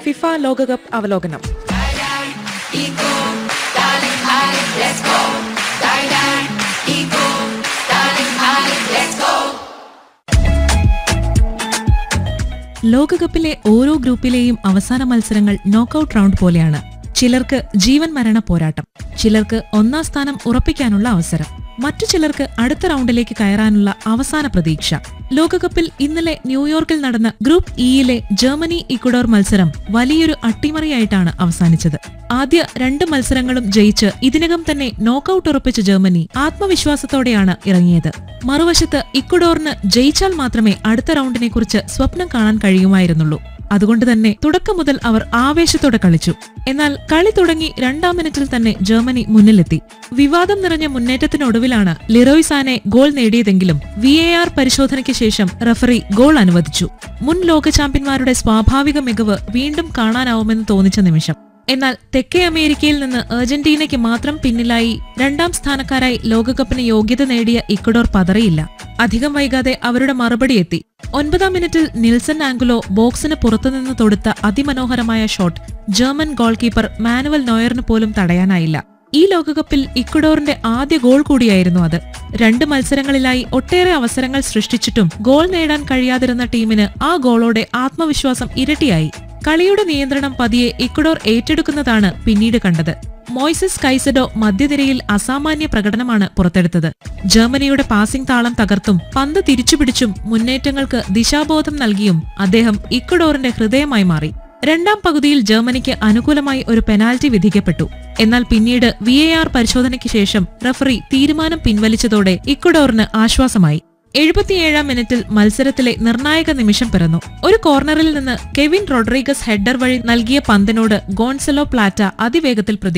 FIFA ലോകകപ്പ് അവലോകനം ലോകകപ്പിലെ ഓരോ ഗ്രൂപ്പിലെയും അവസാന മത്സരങ്ങൾ നോക്കൌട്ട് റൗണ്ട് പോലെയാണ് ചിലർക്ക് ജീവൻ മരണ പോരാട്ടം ചിലർക്ക് ഒന്നാം സ്ഥാനം ഉറപ്പിക്കാനുള്ള അവസരം മറ്റു ചിലർക്ക് അടുത്ത റൗണ്ടിലേക്ക് കയറാനുള്ള അവസാന പ്രതീക്ഷ ലോകകപ്പിൽ ഇന്നലെ ന്യൂയോർക്കിൽ നടന്ന ഗ്രൂപ്പ് ഇയിലെ ജർമ്മനി ഇക്വഡോർ മത്സരം വലിയൊരു അട്ടിമറിയായിട്ടാണ് അവസാനിച്ചത് ആദ്യ രണ്ട് മത്സരങ്ങളും ജയിച്ച് ഇതിനകം തന്നെ നോക്കൌട്ട് ഉറപ്പിച്ച ജർമ്മനി ആത്മവിശ്വാസത്തോടെയാണ് ഇറങ്ങിയത് മറുവശത്ത് ഇക്വഡോറിന് ജയിച്ചാൽ മാത്രമേ അടുത്ത റൗണ്ടിനെ കുറിച്ച് സ്വപ്നം കാണാൻ കഴിയുമായിരുന്നുള്ളൂ അതുകൊണ്ട് തന്നെ തുടക്കം മുതൽ അവർ ആവേശത്തോടെ കളിച്ചു എന്നാൽ കളി തുടങ്ങി രണ്ടാം മിനിറ്റിൽ തന്നെ ജർമ്മനി മുന്നിലെത്തി വിവാദം നിറഞ്ഞ മുന്നേറ്റത്തിനൊടുവിലാണ് ലിറോയ് സാനെ ഗോൾ നേടിയതെങ്കിലും വി എ ആർ പരിശോധനയ്ക്ക് ശേഷം റഫറി ഗോൾ അനുവദിച്ചു മുൻ ലോക ചാമ്പ്യന്മാരുടെ സ്വാഭാവിക മികവ് വീണ്ടും കാണാനാവുമെന്ന് തോന്നിച്ച നിമിഷം എന്നാൽ തെക്കേ അമേരിക്കയിൽ നിന്ന് അർജന്റീനയ്ക്ക് മാത്രം പിന്നിലായി രണ്ടാം സ്ഥാനക്കാരായി ലോകകപ്പിന് യോഗ്യത നേടിയ ഇക്വഡോർ പതറിയില്ല അധികം വൈകാതെ അവരുടെ മറുപടി എത്തി ഒൻപതാം മിനിറ്റിൽ നിൽസൺ ആംഗുലോ ബോക്സിന് പുറത്തുനിന്ന് തൊടുത്ത അതിമനോഹരമായ shot German goalkeeper Manuel നോയറിന് പോലും തടയാനായില്ല ഈ ലോകകപ്പിൽ ഇക്വഡോറിന്റെ ആദ്യ ഗോൾ കൂടിയായിരുന്നു അത് രണ്ട് മത്സരങ്ങളിലായി ഒട്ടേറെ അവസരങ്ങൾ സൃഷ്ടിച്ചിട്ടും ഗോൾ നേടാൻ കഴിയാതിരുന്ന ടീമിന് ആ ഗോളോടെ ആത്മവിശ്വാസം ഇരട്ടിയായി കളിയുടെ നിയന്ത്രണം പതിയെ ഇക്വഡോർ ഏറ്റെടുക്കുന്നതാണ് പിന്നീട് കണ്ടത് മോയ്സസ് കൈസഡോ മധ്യനിരയിൽ അസാമാന്യ പ്രകടനമാണ് പുറത്തെടുത്തത് ജർമ്മനിയുടെ പാസിംഗ് താളം തകർത്തും പന്ത് തിരിച്ചുപിടിച്ചും മുന്നേറ്റങ്ങൾക്ക് ദിശാബോധം നൽകിയും അദ്ദേഹം ഇക്വഡോറിന്റെ ഹൃദയമായി മാറി രണ്ടാം പകുതിയിൽ ജർമ്മനിക്ക് അനുകൂലമായി ഒരു പെനാൽറ്റി വിധിക്കപ്പെട്ടു എന്നാൽ പിന്നീട് വി എ ആർ പരിശോധനയ്ക്ക് ശേഷം റഫറി തീരുമാനം പിൻവലിച്ചതോടെ ഇക്വഡോറിന് ആശ്വാസമായി എഴുപത്തിയേഴാം മിനിറ്റിൽ മത്സരത്തിലെ നിർണായക നിമിഷം പിറന്നു ഒരു കോർണറിൽ നിന്ന് കെവിൻ റോഡ്രിഗസ് ഹെഡർ വഴി നൽകിയ പന്തിനോട് ഗോൺസലോ പ്ലാറ്റ അതിവേഗത്തിൽ പ്രതി